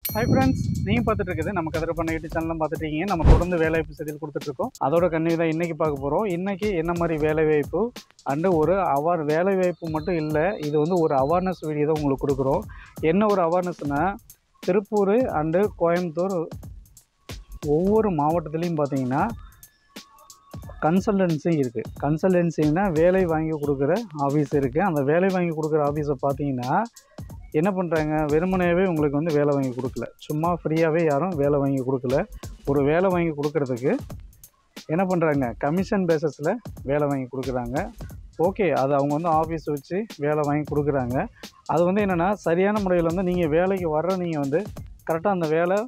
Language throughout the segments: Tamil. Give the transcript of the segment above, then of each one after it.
ஹை ஃப்ரெண்ட்ஸ் நீங்கள் பார்த்துட்டு இருக்குது நம்ம கதிர பண்ண யூடியூப் சேனலும் பார்த்துட்டு இருக்கீங்க நம்ம தொடர்ந்து வேலைவாய்ப்பு செய்தியில் கொடுத்துட்ருக்கோம் அதோட கண்ணி தான் இன்றைக்கி பார்க்க போகிறோம் இன்றைக்கி என்ன மாதிரி வேலைவாய்ப்பு அண்டு ஒரு அவார் வேலைவாய்ப்பு மட்டும் இல்லை இது வந்து ஒரு அவேர்னஸ் வீடியோ தான் உங்களுக்கு கொடுக்குறோம் என்ன ஒரு அவேர்னஸ்னால் திருப்பூர் அண்டு கோயம்புத்தூர் ஒவ்வொரு மாவட்டத்துலேயும் பார்த்தீங்கன்னா கன்சல்டன்சி இருக்குது கன்சல்டன்சின்னா வேலை வாங்கி கொடுக்குற ஆஃபீஸ் இருக்குது அந்த வேலை வாங்கி கொடுக்குற ஆஃபீஸை பார்த்தீங்கன்னா என்ன பண்ணுறாங்க வெறுமனையாகவே உங்களுக்கு வந்து வேலை வாங்கி கொடுக்கல சும்மா ஃப்ரீயாகவே யாரும் வேலை வாங்கி கொடுக்கல ஒரு வேலை வாங்கி கொடுக்கறதுக்கு என்ன பண்ணுறாங்க கமிஷன் பேசஸில் வேலை வாங்கி கொடுக்குறாங்க ஓகே அது அவங்க வந்து ஆஃபீஸ் வச்சு வேலை வாங்கி கொடுக்குறாங்க அது வந்து என்னென்னா சரியான முறையில் வந்து நீங்கள் வேலைக்கு வர்ற நீங்கள் வந்து கரெக்டாக அந்த வேலை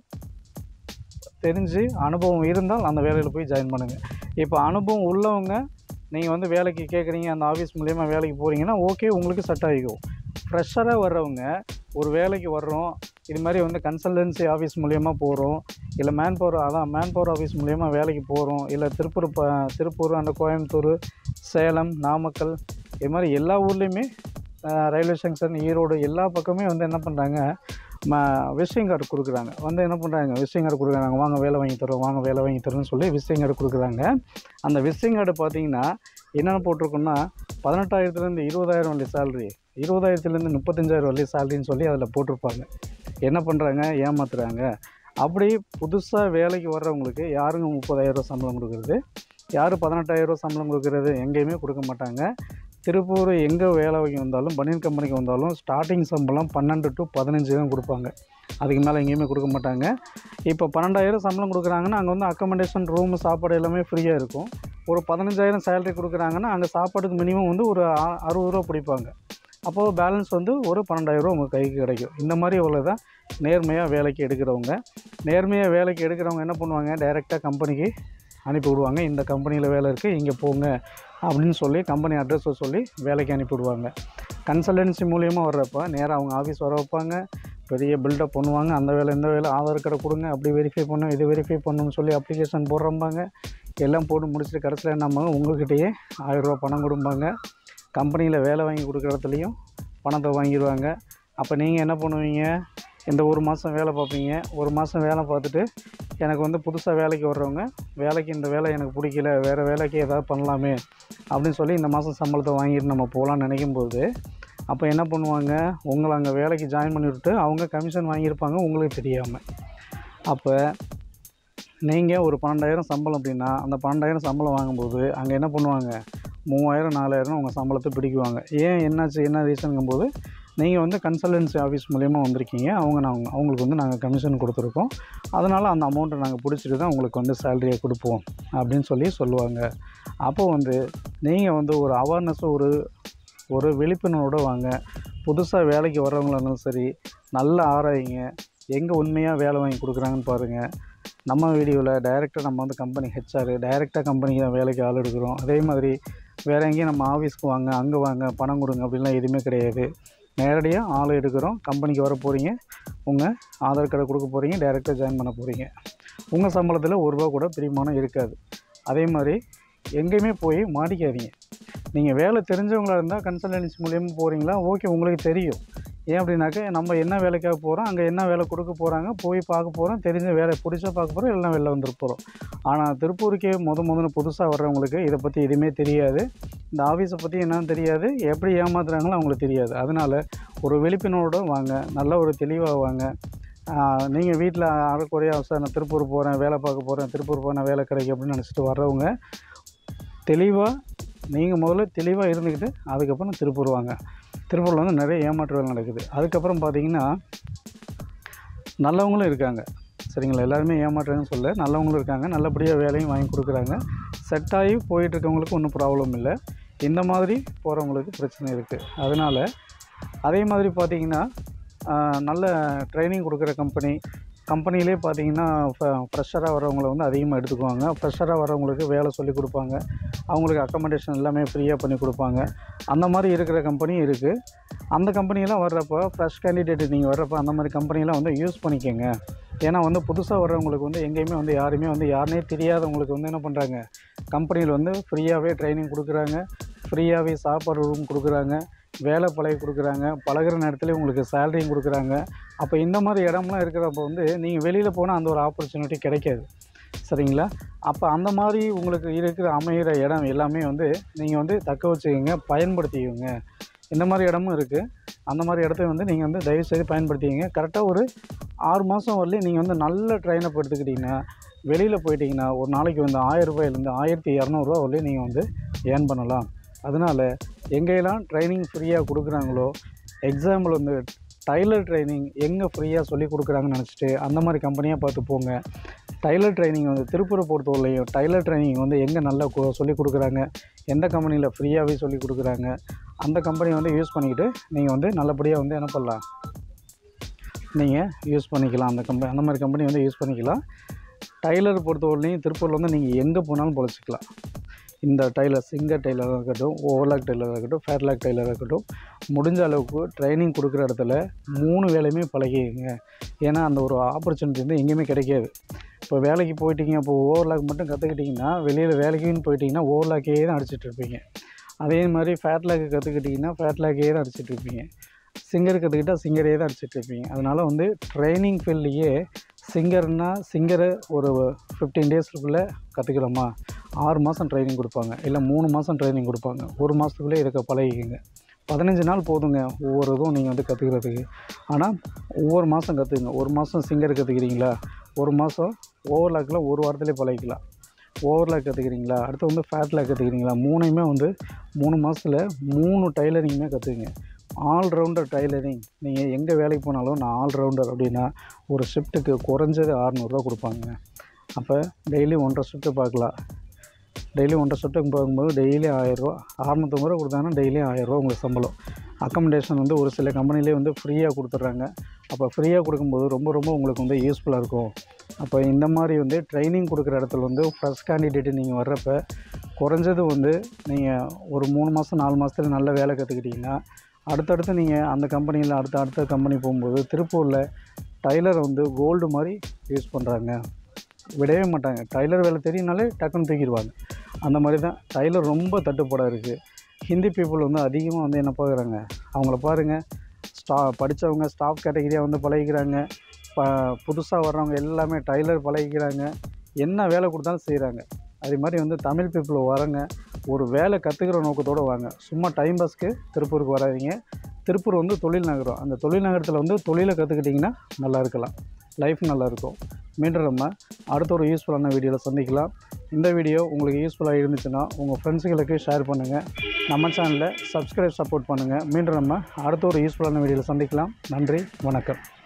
தெரிஞ்சு அனுபவம் இருந்தால் அந்த வேலையில் போய் ஜாயின் பண்ணுங்கள் இப்போ அனுபவம் உள்ளவங்க நீங்கள் வந்து வேலைக்கு கேட்குறீங்க அந்த ஆஃபீஸ் மூலியமாக வேலைக்கு போகிறீங்கன்னா ஓகே உங்களுக்கு செட் ஆகிக்கும் ஃப்ரெஷராக வர்றவங்க ஒரு வேலைக்கு வர்றோம் இது மாதிரி வந்து கன்சல்டன்சி ஆஃபீஸ் மூலியமாக போகிறோம் இல்லை மேன் பவர் அதான் மேன் பவர் ஆஃபீஸ் மூலியமாக வேலைக்கு போகிறோம் இல்லை திருப்பூர் ப திருப்பூர் அந்த கோயம்புத்தூர் சேலம் நாமக்கல் இது மாதிரி எல்லா ஊர்லேயுமே ரயில்வே ஜங்ஷன் ஈரோடு எல்லா பக்கமே வந்து என்ன பண்ணுறாங்க ம விசிட்டிங் கார்டு கொடுக்குறாங்க வந்து என்ன பண்ணுறாங்க விசிட்டிங் கார்டு கொடுக்குறாங்க வாங்க வேலை வாங்கி தரோம் வாங்க வேலை வாங்கி தரோம்னு சொல்லி விசிட்டிங் கார்டு கொடுக்குறாங்க அந்த விசிட்டிங் கார்டு பார்த்தீங்கன்னா என்னென்ன போட்டிருக்கோன்னா பதினெட்டாயிரத்துலேருந்து இருபதாயிரம் வரையும் சேல்ரி இருபதாயிரத்துலேருந்து முப்பத்தஞ்சாயிரம் வரையும் சேல்ரின்னு சொல்லி அதில் போட்டிருப்பாங்க என்ன பண்ணுறாங்க ஏமாத்துறாங்க அப்படி புதுசாக வேலைக்கு வர்றவங்களுக்கு யாருங்க முப்பதாயிரரூவா சம்பளம் கொடுக்குறது யார் பதினெட்டாயிரரூவா சம்பளம் கொடுக்குறது எங்கேயுமே கொடுக்க மாட்டாங்க திருப்பூர் எங்கே வேலை வாங்கி வந்தாலும் பனியன் கம்பெனிக்கு வந்தாலும் ஸ்டார்டிங் சம்பளம் பன்னெண்டு டு பதினஞ்சு தான் கொடுப்பாங்க அதுக்கு மேலே எங்கேயுமே கொடுக்க மாட்டாங்க இப்போ பன்னெண்டாயிரம் சம்பளம் கொடுக்குறாங்கன்னா அங்கே வந்து அக்கமடேஷன் ரூம் சாப்பாடு எல்லாமே ஃப்ரீயாக இருக்கும் ஒரு பதினஞ்சாயிரம் சேலரி கொடுக்குறாங்கன்னா அங்கே சாப்பாடுக்கு மினிமம் வந்து ஒரு அ- அறுபது ரூபா பிடிப்பாங்க அப்போது பேலன்ஸ் வந்து ஒரு பன்னெண்டாயிரரூவா உங்கள் கைக்கு கிடைக்கும் இந்த மாதிரி உள்ள தான் நேர்மையாக வேலைக்கு எடுக்கிறவங்க நேர்மையாக வேலைக்கு எடுக்கிறவங்க என்ன பண்ணுவாங்க டைரெக்டாக கம்பெனிக்கு அனுப்பி விடுவாங்க இந்த கம்பெனியில் வேலை இருக்குது இங்கே போங்க அப்படின்னு சொல்லி கம்பெனி அட்ரஸை சொல்லி வேலைக்கு அனுப்பி விடுவாங்க கன்சல்டன்சி மூலியமாக வர்றப்ப நேராக அவங்க ஆஃபீஸ் வர வைப்பாங்க பெரிய பில்டப் பண்ணுவாங்க அந்த வேலை இந்த வேலை ஆதார் கார்டை கொடுங்க அப்படி வெரிஃபை பண்ணும் இது வெரிஃபை பண்ணணும்னு சொல்லி அப்ளிகேஷன் போடுறம்பாங்க எல்லாம் போட்டு முடிச்சுட்டு கடைசியில் என்னம்பாங்க உங்கள்கிட்டயே ஆயிரரூவா பணம் கொடுப்பாங்க கம்பெனியில் வேலை வாங்கி கொடுக்குற இடத்துலையும் பணத்தை வாங்கிடுவாங்க அப்போ நீங்கள் என்ன பண்ணுவீங்க இந்த ஒரு மாதம் வேலை பார்ப்பீங்க ஒரு மாதம் வேலை பார்த்துட்டு எனக்கு வந்து புதுசாக வேலைக்கு வர்றவங்க வேலைக்கு இந்த வேலை எனக்கு பிடிக்கல வேறு வேலைக்கு ஏதாவது பண்ணலாமே அப்படின்னு சொல்லி இந்த மாதம் சம்பளத்தை வாங்கிட்டு நம்ம போகலான்னு நினைக்கும் போது அப்போ என்ன பண்ணுவாங்க உங்களை அங்கே வேலைக்கு ஜாயின் பண்ணி விட்டு அவங்க கமிஷன் வாங்கியிருப்பாங்க உங்களுக்கு தெரியாமல் அப்போ நீங்கள் ஒரு பன்னெண்டாயிரம் சம்பளம் அப்படின்னா அந்த பன்னெண்டாயிரம் சம்பளம் வாங்கும்போது அங்கே என்ன பண்ணுவாங்க மூவாயிரம் நாலாயிரம் உங்கள் சம்பளத்தை பிடிக்குவாங்க ஏன் என்னாச்சு என்ன ரீசனுங்கும்போது நீங்கள் வந்து கன்சல்டன்சி ஆஃபீஸ் மூலயமா வந்திருக்கீங்க அவங்க நாங்கள் அவங்களுக்கு வந்து நாங்கள் கமிஷன் கொடுத்துருக்கோம் அதனால் அந்த அமௌண்ட்டை நாங்கள் பிடிச்சிட்டு தான் உங்களுக்கு வந்து சேலரியை கொடுப்போம் அப்படின்னு சொல்லி சொல்லுவாங்க அப்போ வந்து நீங்கள் வந்து ஒரு அவேர்னஸ் ஒரு ஒரு விழிப்புணர்வோடு வாங்க புதுசாக வேலைக்கு வர்றவங்களா இருந்தாலும் சரி நல்லா ஆராயிங்க எங்கே உண்மையாக வேலை வாங்கி கொடுக்குறாங்கன்னு பாருங்கள் நம்ம வீடியோவில் டைரெக்டாக நம்ம வந்து கம்பெனி ஹெச்ஆர் டைரெக்டாக கம்பெனிக்கு தான் வேலைக்கு ஆள் எடுக்கிறோம் அதே மாதிரி வேறு எங்கேயும் நம்ம ஆஃபீஸ்க்கு வாங்க அங்கே வாங்க பணம் கொடுங்க அப்படின்லாம் எதுவுமே கிடையாது நேரடியாக ஆள் எடுக்கிறோம் கம்பெனிக்கு வர போகிறீங்க உங்கள் ஆதார் கார்டை கொடுக்க போகிறீங்க டைரெக்டாக ஜாயின் பண்ண போகிறீங்க உங்கள் சம்பளத்தில் ஒரு ரூபா கூட பிரிமானம் இருக்காது அதே மாதிரி எங்கேயுமே போய் மாட்டிக்காதீங்க நீங்கள் வேலை தெரிஞ்சவங்களா இருந்தால் கன்சல்டன்சி மூலியமாக போகிறீங்களா ஓகே உங்களுக்கு தெரியும் ஏன் அப்படின்னாக்கா நம்ம என்ன வேலைக்காக போகிறோம் அங்கே என்ன வேலை கொடுக்க போகிறாங்க போய் பார்க்க போகிறோம் தெரிஞ்ச வேலை பிடிச்சா பார்க்க போகிறோம் இல்லைனா வெளில வந்துட்டு போகிறோம் ஆனால் திருப்பூருக்கே முத முதல்ல புதுசாக வர்றவங்களுக்கு இதை பற்றி எதுவுமே தெரியாது இந்த ஆஃபீஸை பற்றி என்னன்னு தெரியாது எப்படி ஏமாத்துறாங்களோ அவங்களுக்கு தெரியாது அதனால் ஒரு விழிப்புணர்வோடு வாங்க நல்ல ஒரு தெளிவாக வாங்க நீங்கள் வீட்டில் அறக்குறையா சார் நான் திருப்பூர் போகிறேன் வேலை பார்க்க போகிறேன் திருப்பூர் போனால் வேலை கிடைக்கும் அப்படின்னு நினச்சிட்டு வர்றவங்க தெளிவாக நீங்கள் முதல்ல தெளிவாக இருந்துக்கிட்டு அதுக்கப்புறம் திருப்பூர் வாங்க திருப்பூரில் வந்து நிறைய ஏமாற்று வேலை நடக்குது அதுக்கப்புறம் பார்த்தீங்கன்னா நல்லவங்களும் இருக்காங்க சரிங்களா எல்லாருமே ஏமாற்றுறேன்னு சொல்ல நல்லவங்களும் இருக்காங்க நல்லபடியாக வேலையும் வாங்கி கொடுக்குறாங்க செட் ஆகி போயிட்டு இருக்கவங்களுக்கு ஒன்றும் ப்ராப்ளம் இல்லை இந்த மாதிரி போகிறவங்களுக்கு பிரச்சனை இருக்குது அதனால் அதே மாதிரி பார்த்தீங்கன்னா ஆஹ், நல்ல ட்ரைனிங் கொடுக்குற கம்பெனி கம்பெனிலே பார்த்தீங்கன்னா ஃப்ரெஷராக வரவங்கள வந்து அதிகமாக எடுத்துக்குவாங்க ஃப்ரெஷராக வரவங்களுக்கு வேலை சொல்லி கொடுப்பாங்க அவங்களுக்கு அக்கமடேஷன் எல்லாமே ஃப்ரீயாக பண்ணி கொடுப்பாங்க அந்த மாதிரி இருக்கிற கம்பெனியும் இருக்குது அந்த கம்பெனியெல்லாம் வர்றப்போ ஃப்ரெஷ் கேண்டிடேட் நீங்கள் வர்றப்போ அந்த மாதிரி கம்பெனியெல்லாம் வந்து யூஸ் பண்ணிக்கோங்க ஏன்னா வந்து புதுசாக வர்றவங்களுக்கு வந்து எங்கேயுமே வந்து யாருமே வந்து யாருனே தெரியாதவங்களுக்கு வந்து என்ன பண்ணுறாங்க கம்பெனியில் வந்து ஃப்ரீயாகவே ட்ரைனிங் கொடுக்குறாங்க ஃப்ரீயாகவே சாப்பாடு ரூம் கொடுக்குறாங்க வேலை பழகி கொடுக்குறாங்க பழகுற நேரத்துல உங்களுக்கு சேலரியும் கொடுக்குறாங்க அப்போ இந்த மாதிரி இடம்லாம் இருக்கிறப்ப வந்து நீங்கள் வெளியில் போனால் அந்த ஒரு ஆப்பர்ச்சுனிட்டி கிடைக்காது சரிங்களா அப்போ அந்த மாதிரி உங்களுக்கு இருக்கிற அமைகிற இடம் எல்லாமே வந்து நீங்கள் வந்து தக்க வச்சுக்கோங்க பயன்படுத்திக்கோங்க இந்த மாதிரி இடமும் இருக்குது அந்த மாதிரி இடத்த வந்து நீங்கள் வந்து தயவுசெய்து பயன்படுத்திக்கங்க கரெக்டாக ஒரு ஆறு மாதம் வரலையும் நீங்கள் வந்து நல்ல ட்ரெயினப் எடுத்துக்கிட்டிங்கன்னா வெளியில் போயிட்டீங்கன்னா ஒரு நாளைக்கு வந்து ஆயிரம் ரூபாயிலேருந்து ஆயிரத்தி இரநூறுவா வரலையும் நீங்கள் வந்து ஏர்ன் பண்ணலாம் அதனால் எங்கெல்லாம் ட்ரைனிங் ஃப்ரீயாக கொடுக்குறாங்களோ எக்ஸாம்பிள் வந்து டைலர் ட்ரைனிங் எங்கே ஃப்ரீயாக சொல்லி கொடுக்குறாங்கன்னு நினச்சிட்டு அந்த மாதிரி கம்பெனியாக பார்த்து போங்க டைலர் ட்ரைனிங் வந்து திருப்பூரை பொறுத்தவரையிலையும் டைலர் ட்ரைனிங் வந்து எங்கே நல்லா கு- சொல்லி கொடுக்குறாங்க எந்த கம்பெனியில் ஃப்ரீயாகவே சொல்லி கொடுக்குறாங்க அந்த கம்பெனி வந்து யூஸ் பண்ணிக்கிட்டு நீங்கள் வந்து நல்லபடியாக வந்து என்ன பண்ணலாம் நீங்கள் யூஸ் பண்ணிக்கலாம் அந்த கம்பெனி அந்த மாதிரி கம்பெனி வந்து யூஸ் பண்ணிக்கலாம் டைலர் பொறுத்தவரையிலையும் திருப்பூரில் வந்து நீங்கள் எங்கே போனாலும் பொழைச்சிக்கலாம் இந்த டைலர் சிங்கர் டைலராக இருக்கட்டும் ஓவர்லாக் டைலராக இருக்கட்டும் ஃபேர்லாக் டைலராக இருக்கட்டும் முடிஞ்ச அளவுக்கு ட்ரைனிங் கொடுக்குற இடத்துல மூணு வேலையுமே பழகிங்க ஏன்னா அந்த ஒரு ஆப்பர்ச்சுனிட்டி வந்து எங்கேயுமே கிடைக்காது இப்போ வேலைக்கு போயிட்டீங்க இப்போ ஓவர்லாக் மட்டும் கற்றுக்கிட்டிங்கன்னா வெளியில் வேலைக்குன்னு போயிட்டீங்கன்னா ஓவர்லாக்கே தான் அடிச்சிட்டு இருப்பீங்க அதே மாதிரி ஃபேட்லாக் கற்றுக்கிட்டிங்கன்னா ஃபேட்லாக்கே தான் அடிச்சிட்டு இருப்பீங்க சிங்கர் கற்றுக்கிட்டால் சிங்கரே தான் அடிச்சிட்டு இருப்பீங்க அதனால் வந்து ட்ரைனிங் ஃபீல்ட்லேயே சிங்கர்னா சிங்கரை ஒரு ஃபிஃப்டீன் டேஸ்க்குள்ளே கற்றுக்கிறோமா ஆறு மாதம் ட்ரைனிங் கொடுப்பாங்க இல்லை மூணு மாதம் ட்ரைனிங் கொடுப்பாங்க ஒரு மாதத்துக்குள்ளே இருக்க பழகிக்கங்க பதினஞ்சு நாள் போதுங்க ஒவ்வொரு இதுவும் நீங்கள் வந்து கற்றுக்கிறதுக்கு ஆனால் ஒவ்வொரு மாதம் கற்றுக்குங்க ஒரு மாதம் சிங்கர் கற்றுக்கிறீங்களா ஒரு மாதம் ஓவர்லாக்கில் ஒரு வாரத்திலே பழகிக்கலாம் ஓவர்லாக் கற்றுக்கிறீங்களா அடுத்து வந்து ஃபேட்லாக் கற்றுக்கிறீங்களா மூணையுமே வந்து மூணு மாதத்தில் மூணு டைலரிங்குமே கற்றுக்குங்க ஆல்ரவுண்டர் டைலரிங் நீங்கள் எங்கே வேலைக்கு போனாலும் நான் ஆல்ரவுண்டர் அப்படின்னா ஒரு ஷிஃப்ட்டுக்கு குறைஞ்சது அறநூறுவா கொடுப்பாங்க அப்போ டெய்லி ஒன்றரை ஷிஃப்ட்டு பார்க்கலாம் டெய்லி ஒன்றரை ஷிஃப்ட்டுக்கு பார்க்கும்போது டெய்லி ஆயிரரூவா அறநூற்றம்பது ரூபா கொடுத்தாங்கன்னா டெய்லி ஆயிரரூவா உங்களுக்கு சம்பளம் அக்கமடேஷன் வந்து ஒரு சில கம்பெனிலே வந்து ஃப்ரீயாக கொடுத்துட்றாங்க அப்போ ஃப்ரீயாக கொடுக்கும்போது ரொம்ப ரொம்ப உங்களுக்கு வந்து யூஸ்ஃபுல்லாக இருக்கும் அப்போ இந்த மாதிரி வந்து ட்ரைனிங் கொடுக்குற இடத்துல வந்து ஃபஸ்ட் கேண்டிடேட்டு நீங்கள் வர்றப்ப குறைஞ்சது வந்து நீங்கள் ஒரு மூணு மாதம் நாலு மாதத்துல நல்ல வேலை கற்றுக்கிட்டிங்கன்னா அடுத்தடுத்து நீங்கள் அந்த கம்பெனியில் அடுத்த அடுத்த கம்பெனி போகும்போது திருப்பூரில் டைலர் வந்து கோல்டு மாதிரி யூஸ் பண்ணுறாங்க விடவே மாட்டாங்க டைலர் வேலை தெரியும்னாலே டக்குன்னு தூக்கிடுவாங்க அந்த மாதிரி தான் டைலர் ரொம்ப தட்டுப்பாடாக இருக்குது ஹிந்தி பீப்புள் வந்து அதிகமாக வந்து என்ன பார்க்குறாங்க அவங்கள பாருங்கள் ஸ்டா படித்தவங்க ஸ்டாஃப் கேட்டகரியாக வந்து பழகிக்கிறாங்க ப புதுசாக வர்றவங்க எல்லாமே டைலர் பழகிக்கிறாங்க என்ன வேலை கொடுத்தாலும் செய்கிறாங்க அதே மாதிரி வந்து தமிழ் பீப்புள் வரங்க ஒரு வேலை கற்றுக்கிற நோக்கத்தோடு வாங்க சும்மா டைம் பாஸ்க்கு திருப்பூருக்கு வராதீங்க திருப்பூர் வந்து தொழில் நகரம் அந்த தொழில் நகரத்தில் வந்து தொழிலை கற்றுக்கிட்டிங்கன்னா நல்லா இருக்கலாம் லைஃப் நல்லா இருக்கும் மீண்டும் நம்ம அடுத்த ஒரு யூஸ்ஃபுல்லான வீடியோவில் சந்திக்கலாம் இந்த வீடியோ உங்களுக்கு யூஸ்ஃபுல்லாக இருந்துச்சுன்னா உங்கள் ஃப்ரெண்ட்ஸுகளுக்கு ஷேர் பண்ணுங்கள் நம்ம சேனலை சப்ஸ்கிரைப் சப்போர்ட் பண்ணுங்கள் மீண்டும் நம்ம அடுத்த ஒரு யூஸ்ஃபுல்லான வீடியோவில் சந்திக்கலாம் நன்றி வணக்கம்